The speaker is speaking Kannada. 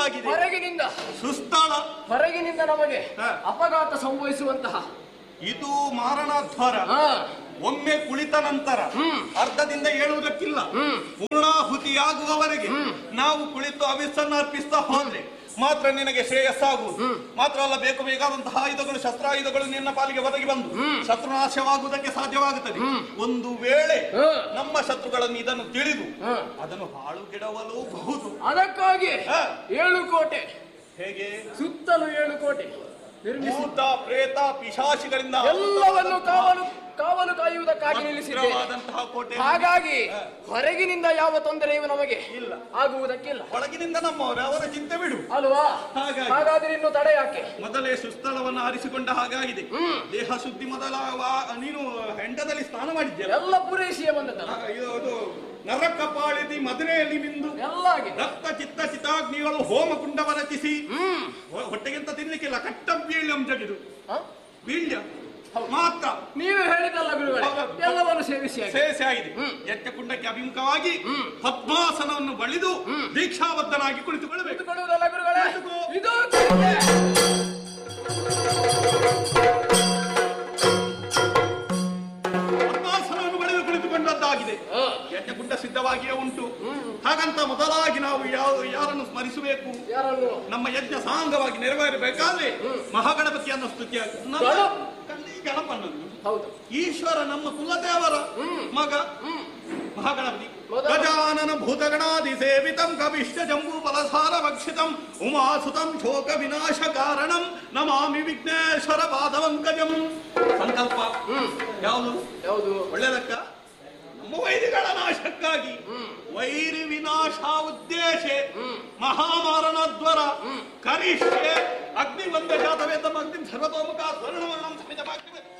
ಉಂಟಾಗಿದೆ ಹೊರಗಿನಿಂದ ಸುಸ್ಥಳ ಹೊರಗಿನಿಂದ ನಮಗೆ ಹಾ. ಅಪಘಾತ ಸಂಭವಿಸುವಂತಹ ಇದು ಮಾರಣಾಧ್ವರ ಹಾ, ಒಮ್ಮೆ ಕುಳಿತ ನಂತರ ಹ್ಮ್. ಅರ್ಧದಿಂದ ಏಳುವುದಕ್ಕಿಲ್ಲ ಹ್ಮ್. ಪೂರ್ಣಾಹುತಿಯಾಗುವವರೆಗೆ ನಾವು ಕುಳಿತು ಅವಿಸ್ಸನ್ನು ಅರ್ಪಿಸ್ತಾ ಹೋದ್ರೆ ಮಾತ್ರ ನಿನಗೆ ಶ್ರೇಯಸ್ಸಾಗುವುದು ಮಾತ್ರ ಅಲ್ಲ ಬೇಕು ಬೇಕಾದಂತಹ ಆಯುಧಗಳು ಶಸ್ತ್ರಾಯುಧಗಳು ನಿನ್ನ ಪಾಲಿಗೆ ಒದಗಿ ಬಂದು ಶತ್ರುನಾಶವಾಗುವುದಕ್ಕೆ ಸಾಧ್ಯವಾಗುತ್ತದೆ ಒಂದು ವೇಳೆ ಹ್ಮ್. ನಮ್ಮ ಶತ್ರುಗಳನ್ನು ಇದನ್ನು ತಿಳಿದು ಹ್ಮ್. ಅದನ್ನು ಹಾಳುಗೆಡವಲೂಬಹುದು ಅದಕ್ಕಾಗಿ ಹಾ. ಏಳು ಕೋಟೆ ಹೇಗೆ ಸುತ್ತಲೂ ಏಳು ಕೋಟೆ ನಿರ್ಮಿಸಿ ಭೂತ ಪ್ರೇತ ಪಿಶಾಚಿಗಳಿಂದ ಎಲ್ಲವನ್ನು ಕಾವಲು ಕಾವಲು ಕಾಯುವುದಕ್ಕಾಗಿ ನಿಲ್ಲಿಸಿದ್ದೇವೆ ಭದ್ರವಾದಂತಹ ಕೋಟೆ ಹಾಗಾಗಿ ಹೊರಗಿನಿಂದ ಯಾವ ತೊಂದರೆಯೂ ನಮಗೆ ಇಲ್ಲ. ಆಗುವುದಕ್ಕಿಲ್ಲ ಒಳಗಿನಿಂದ ನಮ್ಮವರೇ ಅವರ ಚಿಂತೆ ಬಿಡು ಅಲ್ವಾ ಹಾಗಾಗಿ. ಹಾಗಾದ್ರೆ ಇನ್ನು ತಡೆ ಯಾಕೆ ಮೊದಲೇ ಸುಸ್ಥಳವನ್ನು ಆರಿಸಿಕೊಂಡ ಹಾಗಾಗಿದೆ ಹ್ಮ್. ದೇಹ ಶುದ್ಧಿ ಮೊದಲ ವಾ- ನೀನು ಹೆಂಡದಲ್ಲಿ ಸ್ನಾನ ಮಾಡಿದ್ಯಲ್ಲ ಎಲ್ಲ ಪೂರೈಸಿಯೇ ಬಂದದ್ದಲ್ಲ ಆ, ಇದು ಅದು ನರಕಪಾಳಿದಿ ಮದುವೆಯಲ್ಲಿ ಬಿಂದು ಎಲ್ಲ ಆಗಿದೆ ರಕ್ತ ಚಿತ್ತ ಚಿತಾಗ್ನಿಗಳು ಹೋಮ ಕುಂಡವ ರಚಿಸಿ ಹ್ಮ್ ಹೊ- ಹೊಟ್ಟೆಗೆಂತ ತಿನ್ಲಿಕ್ಕಿಲ್ಲ ಕಟ್ಟ ಬೀಳ್ಯಂ ಜಗಿದು ಹ? ಬೀಳ್ಯ ಹೌದು. ಮಾತ್ರ ನೀವು ಹೇಳಿದ್ದಲ್ಲ ಗುರುಗಳೇ ಹೌದು. ಎಲ್ಲವನ್ನು ಸೇವಿಸಿ ಆಗಿದೆ. ಸೇಸೆ ಆಗಿದೆ ಯಜ್ಞ ಕುಂಡಕ್ಕೆ ಅಭಿಮುಖವಾಗಿ ಪದ್ಮಾಸನವನ್ನು ಬಳಿದು ದೀಕ್ಷಾಬದ್ಧನಾಗಿ ಕುಳಿತುಕೊಳ್ಳಬೇಕು ಕುಳಿತುಕೊಳ್ಳುವುದಲ್ಲ ಗುರುಗಳೇ ಕುಳಿತುಕೋ. ಇದು ಚಿಂತೆ. ಪದ್ಮಾಸನವನ್ನು ಬಳಿದು ಕುಳಿತುಕೊಂಡದ್ದಾಗಿದೆ ಹ. ಯಜ್ಞಕುಂಡ ಸಿದ್ಧವಾಗಿಯೇ ಉಂಟು ಹಾಗಂತ ಮೊದಲಾಗಿ ನಾವು ಯಾವ ಯಾರನ್ನು ಸ್ಮರಿಸಬೇಕು ಯಾರನ್ನು ನಮ್ಮ ಯಜ್ಞ ಸಾಂಗವಾಗಿ ನೆರವೇರಬೇಕಾದ್ರೆ ಮಹಾಗಣಪತಿಯನ್ನು ಸ್ತುತಿ ಗಣ- ಗಣಪನನ್ನು ಹೌದು ಈಶ್ವರ ನಮ್ಮ ಕುಲದೇವರ ಮಗ ಮಹಾಗಣಪತಿ ಮೊದಲು- ಗಜಾನನ ಭೂತಗಣಾದಿ ಸೇವಿತಂ ಕವಿಶ್ಚ ಜಂಬೂ ಫಲಸಾರ ಭಕ್ಷಿತಂ ಉಮಾಸುತಂ ಶೋಕ ವಿನಾಶ ಕಾರಣಂ ನಮಾಮಿ ವಿಘ್ನೇಶ್ವರ ಪಾದವಂಕಜಂ ಸಂಕಲ್ಪ ಯಾವುದು ಯಾವುದು ಒಳ್ಳೆದಕ್ಕ ನಮ್ಮ ವೈರಿಗಳ ನಾಶಕ್ಕಾಗಿ ವೈರಿ ವಿನಾಶ ಉದ್ದೇಶ ಮಹಾಮಾರಣದ್ವರ ಕರಿಷ್ಯೆ ಅಗ್ನಿ ಒಂದೇ ಜಾತವೇ ತಮ್ಮ ಅಗ್ನಿ ಸರ್ವತೋಮುಖ ಸ್ವರ್ಣವರ್ಣಂ ಸಮಿತ